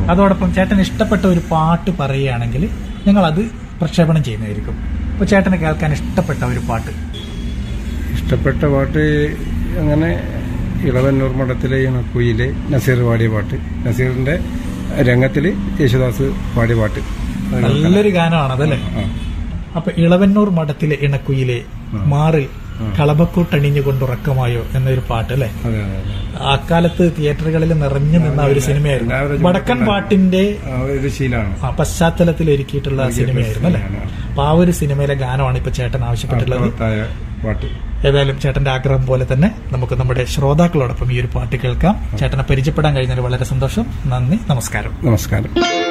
അതോടൊപ്പം ചേട്ടൻ ഇഷ്ടപ്പെട്ട ഒരു പാട്ട് പറയുകയാണെങ്കിൽ ഞങ്ങൾ അത് പ്രക്ഷേപണം ചെയ്യുന്നതായിരിക്കും അപ്പൊ ചേട്ടന് കേൾക്കാൻ ഇഷ്ടപ്പെട്ട ഒരു പാട്ട് ഇഷ്ടപ്പെട്ട പാട്ട് അങ്ങനെ ഇളവന്നൂർ മഠത്തിലെ ഇണക്കുയിലെ നസീർ പാടിയ പാട്ട് നസീറിന്റെ രംഗത്തിൽ യേശുദാസ് പാടിയ പാട്ട് അത് കേൾക്കാം. നല്ലൊരു ഗാനമാണ് അതല്ലേ ആ. അപ്പൊ ഇളവന്നൂർ മഠത്തിലെ ഇണക്കുയിലെ മാറിൽ കളഭക്കൂട്ടണിഞ്ഞുകൊണ്ടുറക്കമായോ എന്നൊരു പാട്ട് അല്ലേ അതെ അതെ അതെ അക്കാലത്ത് തിയേറ്ററുകളിൽ നിറഞ്ഞു നിന്ന ഒരു സിനിമയായിരുന്നു എല്ലാവരും വടക്കൻ പാട്ടിന്റെ ആ ഒരു ശീലമാണ് ആ, പശ്ചാത്തലത്തിൽ ഒരുക്കിയിട്ടുള്ള സിനിമയായിരുന്നു അല്ലെ അപ്പൊ ആ ഒരു സിനിമയിലെ ഗാനമാണ് ഇപ്പൊ ചേട്ടൻ ആവശ്യപ്പെട്ടിട്ടുള്ളത് അർത്ഥവത്തായ പാട്ട് ഏതായാലും ചേട്ടന്റെ ആഗ്രഹം പോലെ തന്നെ നമുക്ക് നമ്മുടെ ശ്രോതാക്കളോടൊപ്പം ഈ ഒരു പാട്ട് കേൾക്കാം ചേട്ടനെ പരിചയപ്പെടാൻ കഴിഞ്ഞതിൽ വളരെ സന്തോഷം നന്ദി നമസ്കാരം നമസ്കാരം